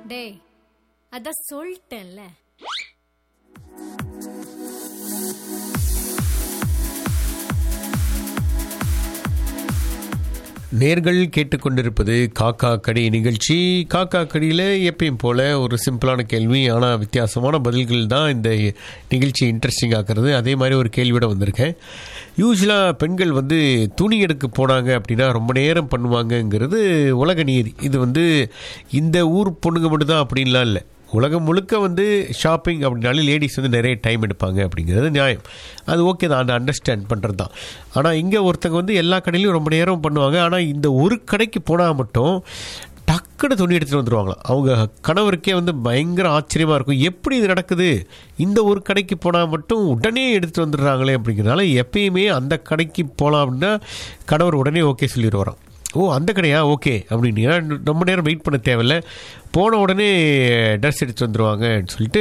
டேய் அதான் சொல்லிட்டேன்ல நேர்கள் கேட்டுக்கொண்டிருப்பது காக்கா கடி நிகழ்ச்சி காக்கா கடியில் எப்பயும் போல ஒரு சிம்பிளான கேள்வி ஆனால் வித்தியாசமான பதில்கள் தான் இந்த நிகழ்ச்சி இன்ட்ரெஸ்டிங் ஆக்குறது அதே மாதிரி ஒரு கேள்வியோட வந்திருக்கேன் யூஸ்வலாக பெண்கள் வந்து துணி எடுக்க போனாங்க அப்படின்னா ரொம்ப நேரம் பண்ணுவாங்கங்கிறது உலக நீதி இது வந்து இந்த ஊர் பொண்ணுங்க மட்டும்தான் அப்படின்லாம் இல்லை உலகம் முழுக்க வந்து ஷாப்பிங் அப்படின்னாலே லேடிஸ் வந்து நிறைய டைம் எடுப்பாங்க அப்படிங்கிறது நியாயம் அது ஓகே தான் அந்த அண்டர்ஸ்டாண்ட் பண்ணுறது தான் ஆனால் இங்கே ஒருத்தங்க வந்து எல்லா கடையிலையும் ரொம்ப நேரம் பண்ணுவாங்க ஆனால் இந்த ஒரு கடைக்கு போனால் மட்டும் டக்குன்னு துணி எடுத்துகிட்டு வந்துடுவாங்களாம் அவங்க கணவருக்கே வந்து பயங்கர ஆச்சரியமாக இருக்கும் எப்படி இது நடக்குது இந்த ஒரு கடைக்கு போனால் மட்டும் உடனே எடுத்துகிட்டு வந்துடுறாங்களே அப்படிங்கிறனால எப்பயுமே அந்த கடைக்கு போகலாம் அப்படின்னா கணவர் உடனே ஓகே சொல்லிட்டு வரோம் ஓ அந்த கடையா ஓகே அப்படின்னு ஏன்னா ரொம்ப நேரம் வெயிட் பண்ண தேவையில்ல போன உடனே ட்ரெஸ் எடுத்து வந்துடுவாங்கன்னு சொல்லிட்டு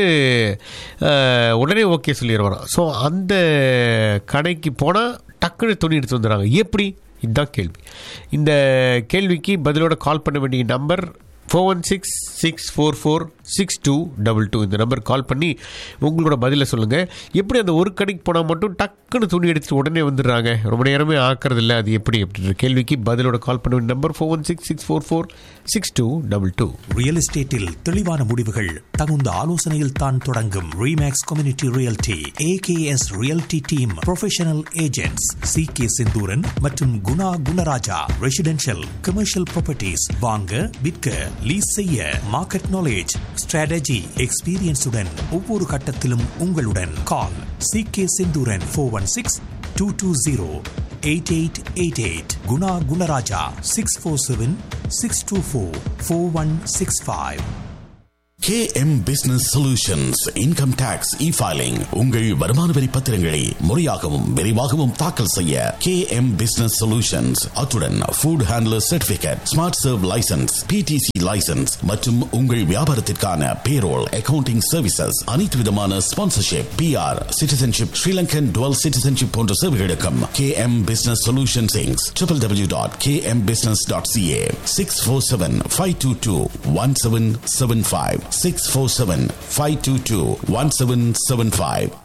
அஹ், உடனே ஓகே சொல்லிடுவாராம் ஸோ அந்த கடைக்கு போனால் டக்குன்னு துணி எடுத்து வந்துடுறாங்க எப்படி இதுதான் கேள்வி இந்த கேள்விக்கு பதிலோட கால் பண்ண வேண்டிய number four one six six four four six two double two இந்த நம்பர் கால் பண்ணி உங்களோட பதிலை சொல்லுங்கள் எப்படி அந்த ஒரு கடைக்கு போனால் மட்டும் டக்குன்னு துணி எடுத்துட்டு உடனே வந்துடுறாங்க ரொம்ப நேரமே ஆக்கிறது இல்லை அது எப்படி அப்படின்ற கேள்விக்கு பதிலோட கால் பண்ண வேண்டிய number four one six six four four six two double two real எஸ்டேட்டில் தெளிவான முடிவுகள் தகுந்த ஆலோசனையில் தான் தொடங்கும் Remax community realty AKS realty team professional agents C K Senthooran மற்றும் Guna Gunarajah residential commercial properties வாங்க விற்க லீஸ் செய்ய மார்க்கெட் நாலேஜ் ஸ்ட்ராட்டஜி எக்ஸ்பீரியன்ஸுடன் ஒவ்வொரு கட்டத்திலும் உங்களுடன் call C K Senthooran four one six two two zero eight eight eight eight Guna Gunarajah six four seven six two four four one six five KM Business Solutions Income Tax E-Filing உங்கள் வருமான வரி பத்திரங்களை முறையாகவும் விரைவாகவும் தாக்கல் செய்ய KM Business Solutions அத்துடன் food handler certificate smart serve license PTC license மற்றும் உங்கள் வியாபாரத்திற்கான பேரோல் அக்கவுண்டிங் சர்வீசஸ் அனைத்து விதமான sponsorship PR citizenship Sri Lankan dual citizenship போன்ற சேவைகளுக்கும் KM Business Solutions Inc. www.kmbusiness.ca 647-522-1775 647-522-1775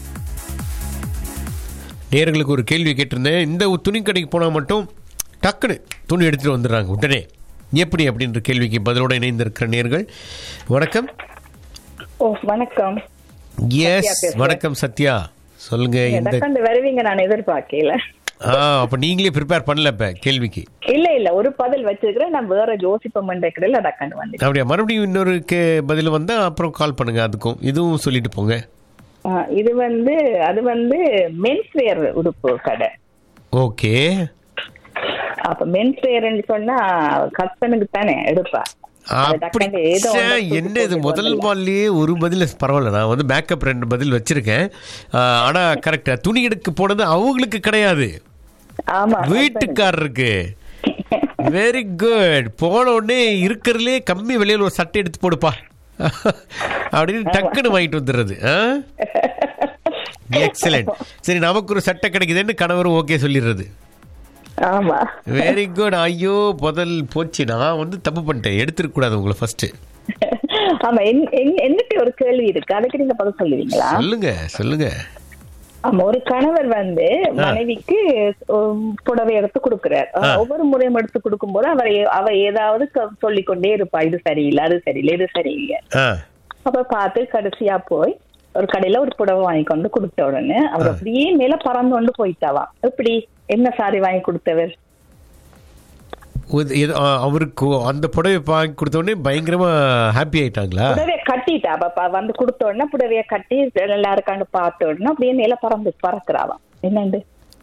நேர்களுக்கு ஒரு கேள்வி கேட்டிருந்தேன் இந்த துணி கடைக்கு போனால் மட்டும் டக்குன்னு துணி எடுத்துகிட்டு வந்துடுறாங்க உடனே எப்படி அப்படின்ற கேள்விக்கு பதிலோட இணைந்திருக்கிற நேர்கள் வணக்கம் ஓ வணக்கம் எஸ் பேசுறேன். வணக்கம் சத்யா சொல்லுங்க இந்த டக்காண்டு வருவீங்க நான் எதிர்பார்க்கல ஆ அப்ப நீங்களே ப்ரிப்பேர் பண்ணல இப்ப கேள்விக்கு இல்ல இல்ல ஒரு பதில் வச்சிருக்கிறேன் நான் வேற ஜோசிப்பம் கிடைக்கல டக்காண்டு வந்து அப்படியா மறுபடியும் இன்னொரு கே பதில் வந்தா அப்புறம் கால் பண்ணுங்க அதுக்கும் இதுவும் சொல்லிட்டு போங்க இது வந்து அது வந்து மென்ஸ் வேர் உடுப்பு கடை ஓகே அப்ப மென்ஸ் வேர்னு சொன்னா ஹஸ்பண்டுக்கு தானே எடுப்பா அது அப்படி டக்குனு ஏதோ ச்சே, ஒண்ணு என்ன இது தூக்கி முதல் போடல. பால்லையே ஒரு பதில் பரவாயில்ல நான் வந்து பேக்கப் ரெண்டு பதில் வச்சிருக்கேன் ஆ, ஆனா கரெக்டா துணி எடுக்க போனது அவங்களுக்கு கிடையாது ஆமா வீட்டுக்காரருக்கு வெரி குட் போன உடனே இருக்கிறதுலே கம்மி விலையில ஒரு சட்டை எடுத்து போடுப்பா அப்படின்னு டக்குன்னு வாங்கிட்டு வந்துடுறது எக்ஸலண்ட் சரி நமக்கு ஒரு சட்டை கிடைக்குதுன்னு கணவரும் ஓகே சொல்லிடுறது ஆமா வெரி குட் ஐயோ முதல் போச்சு நான் வந்து தப்பு பண்ணிட்டேன் எடுத்துருக்க கூடாது உங்களை ஃபர்ஸ்ட் ஆமா என்- என்- என்னட்டு ஒரு கேள்வி இருக்கு அதுக்கு நீங்க பதில் சொல்லுவீங்களா சொல்லுங்க சொல்லுங்க ஆமா ஒரு கணவர் வந்து மனைவிக்கு உம், புடவை எடுத்து கொடுக்கிறார் ஒவ்வொரு முறையும் எடுத்து கொடுக்கும்போது அவர் ஏ- அவ ஏதாவது க- சொல்லிக்கொண்டே இருப்பா இது சரியில்லை அது சரியில்லை இது சரியில்லை ஆ அப்ப பார்த்து கடைசியா போய் ஒரு கடையில ஒரு புடவை வாங்கி கொண்டு கொடுத்த உடனே அவர் அப்படியே மேல பறந்து கொண்டு போயிட்டாவா எப்படி என்ன சாரி வாங்கி கொடுத்தவர் ஒரு- இது- ஆ, அவருக்கு அந்த புடவை வாங்கி கொடுத்த உடனே பயங்கரமா ஹாப்பி ஆயிட்டாங்களா புடவைய கட்டிட்டா அப்ப ப- வந்து கொடுத்த உடனே புடவைய கட்டி நல்லா இருக்கான்னு பார்த்த உடனே அப்படியே மேல பறந்து பறக்குறாவாம் என்னண்டு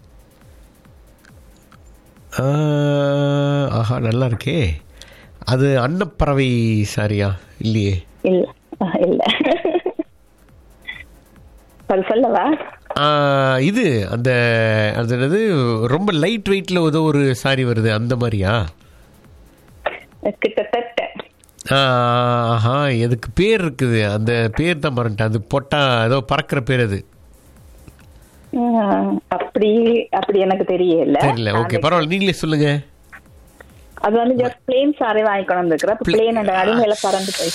ஆ, ஆஹா நல்லா இருக்கே அது அன்னப்பறவை சாரியா இல்லையே இல்ல அஹ், இல்ல அது சொல்லவா ஆ, இது அந்த அது என்னது ரொம்ப லைட் வெயிட்ல ஏதோ ஒரு சாரி வருது அந்த மாதிரியா கிட்டத்தட்ட ஆ, ஆஹா எதுக்கு பேர் இருக்குது அந்த பேர் தான் மறந்துட்டேன் அது பொட்டா ஏதோ பறக்கிற பேர் அது ஆஹ், அப்படி அப்படி எனக்கு தெரியல தெரியல ஓகே பரவாயில்ல நீங்களே சொல்லுங்க அது வந்து ஜஸ்ட் பிளேன் சாரி வாங்கி கொண்டு வந்துருக்கிறேன் பிளேன் அந்த அடிமையில பறந்து போய்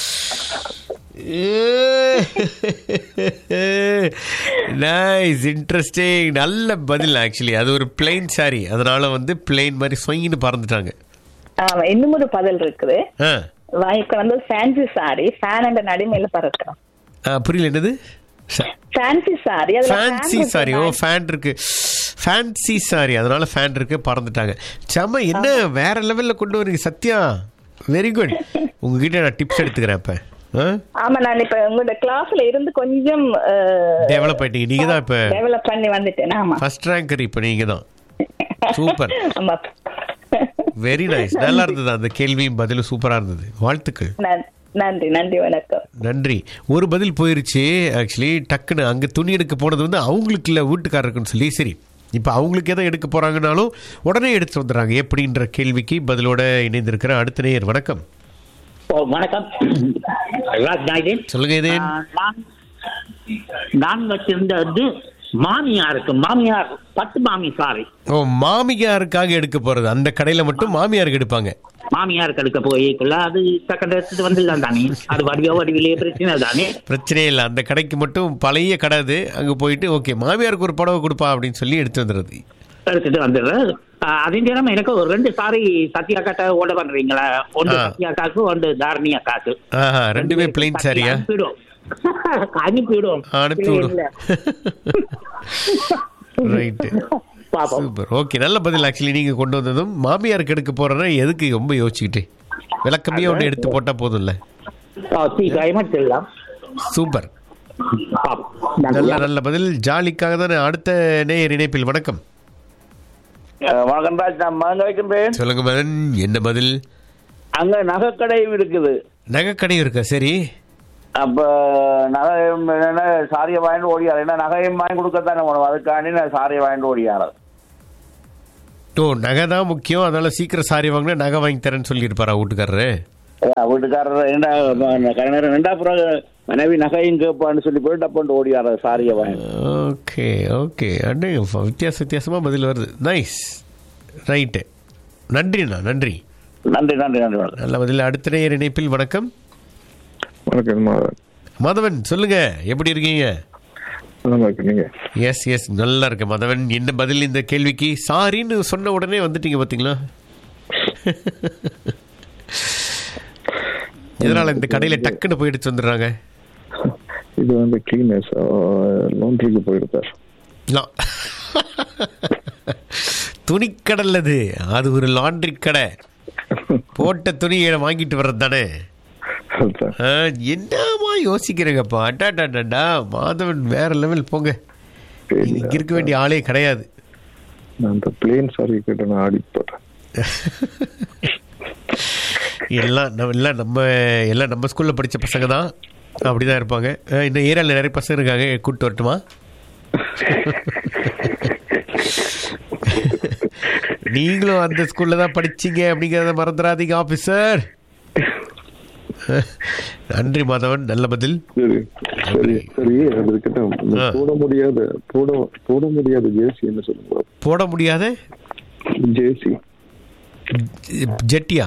நைஸ் இன்ட்ரெஸ்டிங் நல்ல பதில் ஆக்சுவலி அது ஒரு பிளெயின் சாரி அதனால வந்து பிளெயின் மாதிரி சொங்கின்னு பறந்துட்டாங்க ஆமா இன்னும் ஒரு பதில் இருக்குது ஆ வாங்கி கொண்டு வந்து ஃபேன்சி சாரி ஃபேன் அந்த நடுமையில பறக்கிறோம் ஆ, புரியல என்னது ஃபேன்சி சாரி அதுல fan ஃபேன்சி இருக்கு. சாரி ஓ ஃபேன் இருக்கு ஃபேன்சி சாரி அதனால ஃபேன் இருக்கு பறந்துட்டாங்க செம்ம என்ன வேற லெவல்ல கொண்டு வரீங்க சத்யா வெரி குட் உங்ககிட்ட நான் டிப்ஸ் எடுத்துக்கிறேன் இப்ப ஆமா நான் இப்ப உங்களோட கிளாஸ்ல இருந்து கொஞ்சம் டெவலப் ஆயிட்டீங்க நீங்க தான் இப்ப டெவலப் பண்ணி வந்துட்டேன் ஆமா ஃபர்ஸ்ட் ரேங்கர் இப்ப நீங்க தான் சூப்பர் ஆமா வெரி நைஸ் நல்லா இருந்தது அந்த கேள்வியும் பதிலும் சூப்பரா இருந்தது வாழ்த்துக்கள் நன்- நன்றி நன்றி வணக்கம் நன்றி ஒரு பதில் போயிருச்சு ஆக்சுவலி டக்குன்னு அங்கே துணி எடுக்க போனது வந்து அவங்களுக்கு இல்லை வீட்டுக்காரருக்குன்னு சொல்லி சரி இப்போ அவங்களுக்கு எதை எடுக்க போகிறாங்கனாலும் உடனே எடுத்து வந்துடுறாங்க எப்படின்ற கேள்விக்கு பதிலோட இணைந்திருக்கிற அடுத்த நேயர் வணக்கம் ஓ வணக்கம் ராஜ் நாயுடு சொல்லுங்க இது ஆ, நான் நான் வச்சிருந்த வந்து மாமியாருக்கு மாமியார் பத்து மாமி சாரி ஓ மாமியாருக்காக எடுக்க போறது அந்த கடையில மட்டும் மாமியாருக்கு எடுப்பாங்க மாமியாருக்கு எடுக்க போய்க்குள்ள அது செகண்ட் எடுத்துட்டு வந்து தானே அது வடிவோ வடிவிலேயே பிரச்சனை தானே பிரச்சனையே இல்லை அந்த கடைக்கு மட்டும் பழைய கடை அது அங்கே போயிட்டு ஓகே மாமியாருக்கு ஒரு புடவை கொடுப்பா அப்படின்னு சொல்லி எடுத்து வந்துடுறது எடுத்துட்டு வந்துடுறேன் ஆ, அதே நேரம் எனக்கு ஒரு ரெண்டு சாரி சத்யா காட்ட ஓட பண்றீங்களா ஒன்று ஆ. சத்யா காக்கு ஒன்று தாரணி அக்காக்கு ஆஹா ரெண்டுமே பிளைன் சாரியா அனுப்பிவிடும் அனுப்பிவிடும் அனுப்பி இல்லை, விடும் இல்லை. ரைட்டு பாப்போம் சூப்பர் ஓகே நல்ல பதில் ஆக்சுவலி நீங்க கொண்டு வந்ததும் மாமியாருக்கு எடுக்க போறேன்னா எதுக்கு ரொம்ப யோசிச்சுக்கிட்டு விளக்கமே ஒன்று எடுத்து போட்டா போதும்ல ஆ, சீக்கிரமா செல்லாம் சூப்பர் பாப்போம் நல்ல நன்றி. நல்ல பதில் ஜாலிக்காக தானே அடுத்த நேயர் இணைப்பில் வணக்கம் வணக்கம் ராஜ் நான் மகன் வைக்கின்றேன் சொல்லுங்க மதன் என்ன பதில் அங்க நகைக்கடை இருக்குது நகைக்கடை இருக்கா சரி அப்ப நகையும் என்ன சாரியை வாங்கிட்டு ஓடியாரு ஏன்னா நகையும் வாங்கி கொடுக்கத்தானே வேணும் அதுக்காண்டி நான் சாரியை வாங்கிட்டு ஓடியாரு ஓ நகை தான் முக்கியம் அதனால சீக்கிரம் சாரி வாங்கினா நகை வாங்கி தரேன்னு சொல்லியிருப்பாரா வீட்டுக்காரரு அதான் வீட்டுக்காரர் என்ன கலைஞர் ரெண்டா பிறகு மனைவி நகையும் கேட்பான்னு சொல்லி போயிட்டு அப்போ ஓடியாரு சாரியை வாங்கி ஓகே ஓகே அண்ணே வித்தியாச வித்தியாசமா பதில் வருது நைஸ் ரைட்டு நன்றிண்ணா நன்றி நன்றி நன்றி நன்றி வணக்கம் நல்ல பதில் அடுத்த நேயர் இணைப்பில் வணக்கம் வணக்கம் மாதவன் மாதவன் சொல்லுங்க எப்படி இருக்கீங்க நல்லா இருக்கு நீங்க எஸ் எஸ் நல்லா இருக்கு மதவன் என்ன பதில் இந்த கேள்விக்கு சாரின்னு சொன்ன உடனே வந்துட்டீங்க பாத்தீங்களா இதனால இந்த கடையில டக்குன்னு போய் எடுத்து வந்துடுறாங்க இது வந்து கிளீனர்ஸ் லாண்ட்ரிக்கு போயிருப்பார் லா- துணிக்கடல் அது அது ஒரு லாண்ட்ரி கடை போட்ட துணியை வாங்கிட்டு வர்றது தானே அதுதான் ஆ, என்னமா யோசிக்கிறீங்கப்பா அட்டாட்டாட்டா மாதவன் வேற லெவல் போங்க இங்க இருக்க வேண்டிய ஆளே கிடையாது நான் அந்த பிளேன் சாரி கிட்ட நான் ஆடி போட்டேன் எல்லாம் நம்ம எல்லாம் நம்ம எல்லாம் நம்ம ஸ்கூல்ல படிச்ச பசங்க தான் அப்படிதான் இருப்பாங்க அஹ் இந்த ஏரியாவில் நிறைய பசங்க இருக்காங்க கூப்பிட்டு வரட்டுமா நீங்களும் அந்த ஸ்கூல்ல தான் படிச்சீங்க அப்படிங்கிறத மறந்துடாதீங்க ஆபீசர் நன்றி மாதவன் நல்ல பதில் சரி சரி சரி அதுக்கிட்ட இந்த ஆ. போட முடியாத போட போட முடியாத ஜேசி என்ன சொல்லுங்க போட முடியாத ஜேசி ஜெட்டியா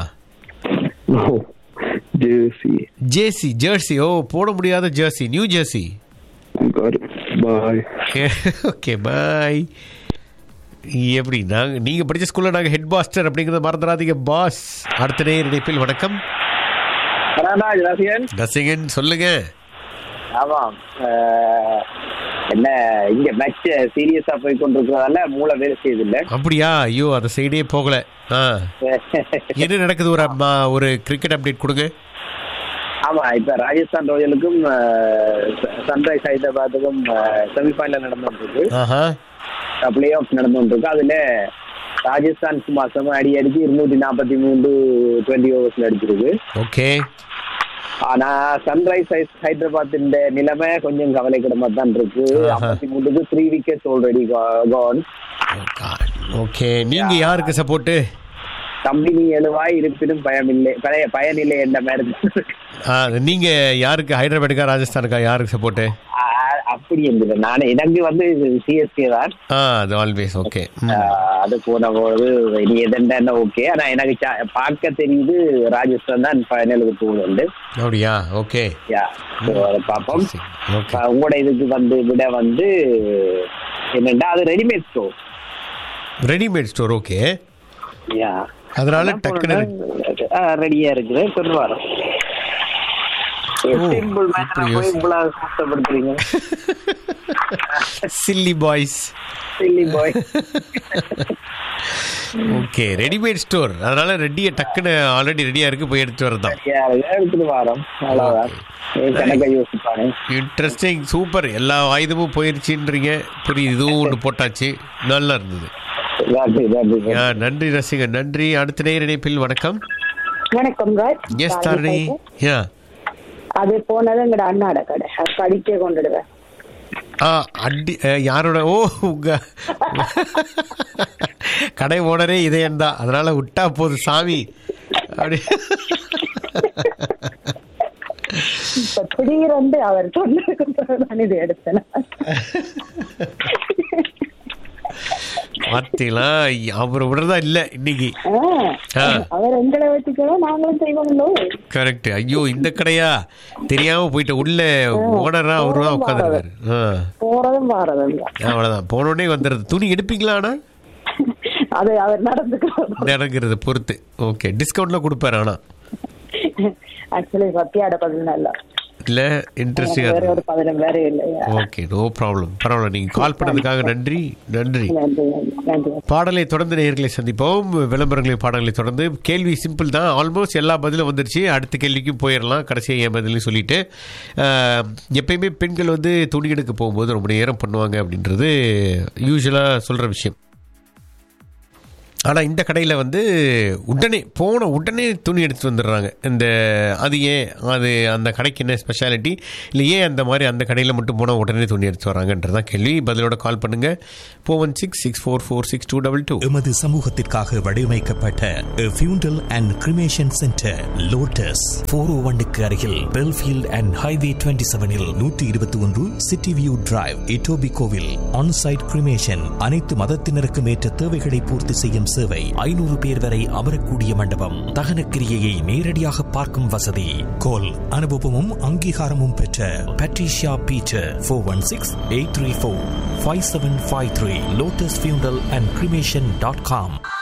ஜேசி ஜேசி ஜெர்சி ஓ போட முடியாத jersey New Jersey boy okay bye எப்படி நாங்கள் நீங்கள் படித்த ஸ்கூலில் நாங்கள் ஹெட் மாஸ்டர் அப்படிங்கிறத மறந்துடாதீங்க பாஸ் அடுத்த நேர் இணைப்பில் வணக்கம் ராஜ் ரசிகன் ரசிகன் சொல்லுங்க ஆமாம் அஹ், என்ன இங்க மேட்ச் சீரியஸா போய் கொண்டிருக்கிறதால மூளை வேலை செய்யுது அப்படியா ஐயோ அந்த சைடே போகல ஆ என்ன நடக்குது ஒரு அம்மா ஒரு கிரிக்கெட் அப்டேட் கொடுங்க ஆமா இப்ப ராஜஸ்தான் ராயலுக்கும் சன்ரைஸ் ஹைதராபாத்துக்கும் செமிஃபைனல் நடந்துட்டு இருக்கு ஆஹா பிளே ஆஃப் நடந்துட்டு இருக்கு அதுல ராஜஸ்தான் சுமார் செம அடி அடிச்சு இருநூத்தி நாற்பத்தி மூன்று டுவெண்ட்டி ஓவர்ஸ்ல அடிச்சிருக்கு ஓகே ஆனா சன்ரைஸ் ஹைதராபாத்தின் நிலைமை கொஞ்சம் கவலைக்கிடமா தான் இருக்கு ஆஹா. ஐம்பத்தி மூணுக்கு three wickets already gone okay நீங்க யாருக்கு சப்போர்ட்டு கம்பெனி எழுவாய் இருப்பினும் பயமில்லை பழைய பயனில்லை என்ற மாதிரி இருக்கு. நீங்க யாருக்கு ஹைதராபாத்துக்கா ராஜஸ்தானுக்கா யாருக்கு சப்போர்ட்டு ஆ, அப்ப எப்படி இருந்தது நான் எனக்கு வந்து சிஎஸ்கே தான் ஆ அது ஆல்வேஸ் ஓகே ஆஹ் அது போன பொழுது இனி எதெண்டா ஓகே ஆனா எனக்கு சா- பார்க்க தெரியுது ராஜஸ்தான் தான் ஃபைனலுக்கு போகுது அப்படியா ஓகே யா So, அதை பார்ப்போம் ஓகே ஆஹ் உங்களோட இதுக்கு வந்து விட வந்து என்னண்டா அது readymade store readymade store okay yeah அதனால டக்குனு ரெடியா இருக்குது கொண்டு வரோம் ஓ, சிம்பிள் இப்படி போய் யோசி- இவ்வளவு கஷ்டப்படுத்துறீங்க silly boys silly boy okay readymade store அதனால ரெடியை டக்குன்னு ஆல்ரெடி ரெடியா இருக்கு போய் எடுத்து வரதான் எடுத்துட்டு வரோம் அவ்வளவுதான் நீ கணக்கை யோசிப்பானே இன்ட்ரெஸ்டிங் சூப்பர் எல்லா ஆயுதமும் போயிருச்சுன்றீங்க புரியுது இதுவும் ஒன்று போட்டாச்சு நல்லா இருந்தது நன்றி நன்றி ஆ, நன்றி ரசிகன் நன்றி அடுத்த நேர இணைப்பில் வணக்கம் வணக்கம் ராஜ் எஸ் தாரணி யா அது போனது எங்கட அண்ணாட கடை அது படிக்க கொண்டுடுவேன் ஆ அடி அ, யாரோட ஓ உங்க கடை ஓனரே இதயம் தான் அதனால விட்டா போதும் சாமி அப்படி இப்ப திடீரென்று அவர் சொன்னதுக்கு பிறகு நான் இது எடுத்தேன் பார்த்தீங்களா அவர் விடுறதா இல்ல இன்னைக்கு ஆ, ஆ. அவர் எங்களை வச்சுக்கிறோம் நாங்களும் செய்வோங்களோ கரெக்ட் ஐயோ இந்த கடையா தெரியாம போயிட்ட உள்ள ஓனரா அவரு தான் உட்காந்துருக்காரு போறதும் வாரதும் தான். அவ்வளவுதான் போன உடனே வந்துடுது துணி எடுப்பீங்களா ஆனா அது அவர் நடந்துக்கிறோம் நடக்கிறது பொறுத்து ஓகே டிஸ்கவுண்ட்ல கொடுப்பாரு ஆனா ஆக்சுவலி சத்தியாட பதில் நல்லா இல்ல இன்ட்ரெஸ்டிங்கா வேற ஒரு பதிலும் வேற இல்லையா ஓகே நோ ப்ராப்ளம் பரவாயில்ல நீங்க கால் பண்ணதுக்காக நன்றி நன்றி நன்றி நன்றி நன்றி பாடலை தொடர்ந்து நேயர்களை சந்திப்போம் விளம்பரங்களை பாடல்களை தொடர்ந்து கேள்வி சிம்பிள் தான் ஆல்மோஸ்ட் எல்லா பதிலும் வந்துருச்சு அடுத்த கேள்விக்கும் போயிடலாம் கடைசியாக என் பதிலையும் சொல்லிட்டு ஆஹ், எப்பயுமே பெண்கள் வந்து துணி எடுக்க போகும்போது ரொம்ப நேரம் பண்ணுவாங்க அப்படின்றது யூஸ்வலாக சொல்கிற விஷயம் ஆனால் இந்த கடையில் வந்து உடனே போன உடனே துணி எடுத்துட்டு வந்துடுறாங்க இந்த அது ஏன் அது அந்த கடைக்கு என்ன ஸ்பெஷாலிட்டி இல்லை ஏன் அந்த மாதிரி அந்த கடையில் மட்டும் போனால் உடனே துணி எடுத்து வராங்கன்றதான் கேள்வி பதிலோட கால் பண்ணுங்க four one six six four four six two double two எமது சமூகத்திற்காக வடிவமைக்கப்பட்ட funeral and cremation centre lotus four oh ஒன்னுக்கு அருகில் பெல்ஃபீல்ட் அண்ட் ஹைவே டுவெண்ட்டி செவனில் நூற்றி இருபத்தி ஒன்று சிட்டி வியூ டிரைவ் இட்டோபி கோவில் ஆன்சைட் கிரிமேஷன் அனைத்து மதத்தினருக்கும் ஏற்ற தேவைகளை பூர்த்தி செய்யும் சேவை ஐநூறு பேர் வரை அமரக்கூடிய மண்டபம் தகனக்கிரியையை நேரடியாக பார்க்கும் வசதி கோல் அனுபவமும் அங்கீகாரமும் பெற்ற Patricia Peter four one six eight three four five seven five three lotus funeral and cremation dot com